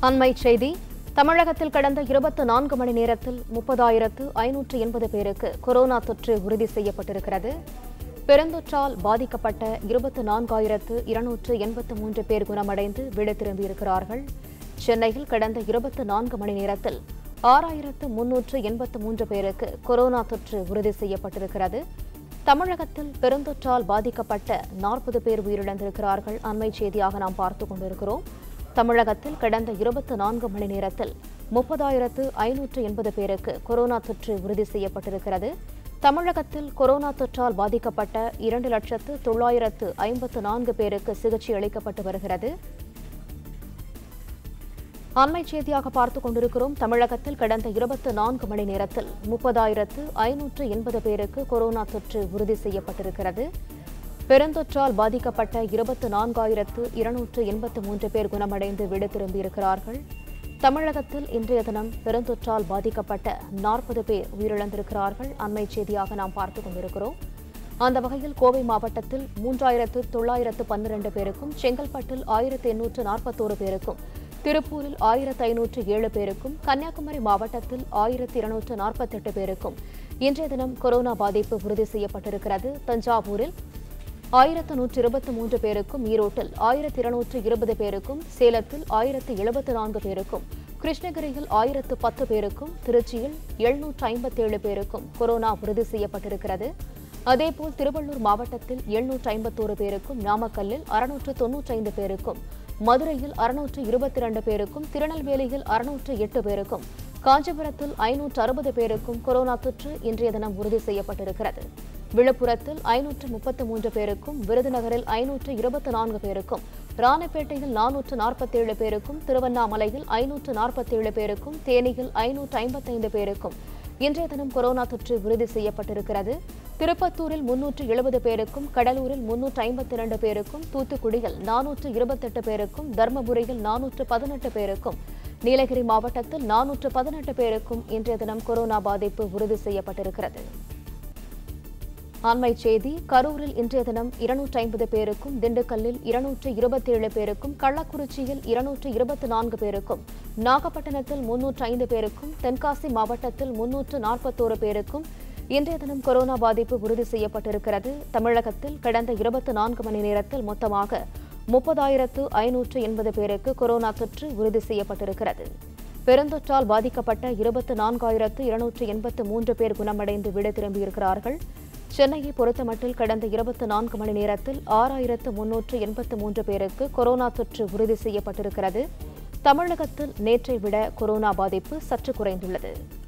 அண்மை செய்தி தமிழகத்தில் கடந்த இருபத்தி நான்கு மணி நேரத்தில் முப்பதாயிரத்து ஐநூற்று எண்பது பேருக்கு கொரோனா தொற்று உறுதி செய்யப்பட்டிருக்கிறது பெருந்தொற்றால் பாதிக்கப்பட்ட இருபத்தி நான்காயிரத்து இருநூற்று எண்பத்து மூன்று பேர் குணமடைந்து வீடு திரும்பியிருக்கிறார்கள் சென்னையில் கடந்த இருபத்தி நான்கு மணி நேரத்தில் ஆறாயிரத்து முன்னூற்று எண்பத்து மூன்று பேருக்கு கொரோனா தொற்று உறுதி செய்யப்பட்டிருக்கிறது தமிழகத்தில் பெருந்தொற்றால் பாதிக்கப்பட்ட நாற்பது பேர் உயிரிழந்திருக்கிறார்கள் அண்மை செய்தியாக நாம் பார்த்துக் கொண்டிருக்கிறோம் தமிழகத்தில் கடந்த இருபத்தி நான்கு மணி நேரத்தில் முப்பதாயிரத்து ஐநூற்று எண்பது பேருக்கு கொரோனா தொற்று உறுதி செய்யப்பட்டிருக்கிறது தமிழகத்தில் கொரோனா தொற்றால் பாதிக்கப்பட்ட இரண்டு லட்சத்து தொள்ளாயிரத்து ஐம்பத்து நான்கு பேருக்கு சிகிச்சை அளிக்கப்பட்டு வருகிறது அண்மை செய்தியாக பார்த்துக் கொண்டிருக்கிறோம் தமிழகத்தில் கடந்த இருபத்தி நான்கு மணி நேரத்தில் முப்பதாயிரத்து ஐநூற்று எண்பது பேருக்கு கொரோனா தொற்று உறுதி செய்யப்பட்டிருக்கிறது பெருந்தொற்றால் பாதிக்கப்பட்ட இருபத்தி நான்காயிரத்து இருநூற்று எண்பத்து மூன்று பேர் குணமடைந்து வீடு திரும்பியிருக்கிறார்கள் தமிழகத்தில் இன்றைய தினம் பெருந்தொற்றால் பாதிக்கப்பட்ட நாற்பது பேர் உயிரிழந்திருக்கிறார்கள் அண்மை செய்தியாக நாம் பார்த்துக் கொண்டிருக்கிறோம் அந்த வகையில் கோவை மாவட்டத்தில் மூன்றாயிரத்து தொள்ளாயிரத்து பன்னிரண்டு பேருக்கும் செங்கல்பட்டில் ஆயிரத்து எண்ணூற்று நாற்பத்தோரு பேருக்கும் திருப்பூரில் ஆயிரத்து ஐநூற்று ஏழு பேருக்கும் கன்னியாகுமரி மாவட்டத்தில் ஆயிரத்து இருநூற்று நாற்பத்தெட்டு பேருக்கும் இன்றைய தினம் கொரோனா பாதிப்பு உறுதி செய்யப்பட்டிருக்கிறது தஞ்சாவூரில் ஆயிரத்து நூற்று இருபத்தி மூன்று பேருக்கும் ஈரோட்டில் ஆயிரத்து இருநூற்று இருபது பேருக்கும் சேலத்தில் ஆயிரத்து எழுபத்து நான்கு பேருக்கும் கிருஷ்ணகிரியில் ஆயிரத்து பத்து பேருக்கும் திருச்சியில் எழுநூற்று ஐம்பத்தேழு பேருக்கும் கொரோனா உறுதி செய்யப்பட்டிருக்கிறது அதேபோல் திருவள்ளூர் மாவட்டத்தில் எழுநூற்று ஐம்பத்தோரு பேருக்கும் நாமக்கல்லில் அறுநூற்று தொன்னூற்றைந்து பேருக்கும் மதுரையில் அறுநூற்று இருபத்தி இரண்டு பேருக்கும் திருநெல்வேலியில் அறுநூற்று எட்டு பேருக்கும் காஞ்சிபுரத்தில் ஐநூற்று அறுபது பேருக்கும் கொரோனா தொற்று இன்றைய தினம் உறுதி செய்யப்பட்டிருக்கிறது விழுப்புரத்தில் ஐநூற்று முப்பத்து மூன்று பேருக்கும் விருதுநகரில் ஐநூற்று இருபத்தி நான்கு பேருக்கும் ராணிப்பேட்டையில் நானூற்று நாற்பத்தேழு பேருக்கும் திருவண்ணாமலையில் ஐநூற்று நாற்பத்தேழு பேருக்கும் தேனியில் ஐநூற்று ஐம்பத்தைந்து பேருக்கும் இன்றைய தினம் கொரோனா தொற்று உறுதி செய்யப்பட்டிருக்கிறது திருப்பத்தூரில் முன்னூற்று எழுபது பேருக்கும் கடலூரில் முன்னூற்று ஐம்பத்தி இரண்டு பேருக்கும் தூத்துக்குடியில் நானூற்று இருபத்தெட்டு பேருக்கும் தர்மபுரியில் நானூற்று பதினெட்டு பேருக்கும் நீலகிரி மாவட்டத்தில் நானூற்று பதினெட்டு பேருக்கும் இன்றைய தினம் கொரோனா பாதிப்பு உறுதி செய்யப்பட்டிருக்கிறது அண்மை செய்தி கரூரில் இன்றைய தினம் இருநூற்றி ஐம்பது பேருக்கும் திண்டுக்கல்லில் இருநூற்று இருபத்தேழு பேருக்கும் கள்ளக்குறிச்சியில் இருநூற்று இருபத்தி நான்கு பேருக்கும் நாகப்பட்டினத்தில் முன்னூற்று ஐந்து பேருக்கும் தென்காசி மாவட்டத்தில் முன்னூற்று நாற்பத்தோரு பேருக்கும் இன்றைய தினம் கொரோனா பாதிப்பு உறுதி செய்யப்பட்டிருக்கிறது தமிழகத்தில் கடந்த இருபத்தி நான்கு மணி நேரத்தில் மொத்தமாக முப்பதாயிரத்து ஐநூற்று எண்பது பேருக்கு கொரோனா தொற்று உறுதி செய்யப்பட்டிருக்கிறது பெருந்தொற்றால் பாதிக்கப்பட்ட இருபத்தி நான்காயிரத்து இருநூற்று எண்பத்து மூன்று பேர் குணமடைந்து வீடு திரும்பியிருக்கிறார்கள் சென்னையை பொறுத்தமட்டில் கடந்த இருபத்தி நான்கு மணி நேரத்தில் ஆறாயிரத்து முன்னூற்று எண்பத்து மூன்று பேருக்கு கொரோனா தொற்று உறுதி செய்யப்பட்டிருக்கிறது தமிழகத்தில் நேற்றை விட கொரோனா பாதிப்பு சற்று குறைந்துள்ளது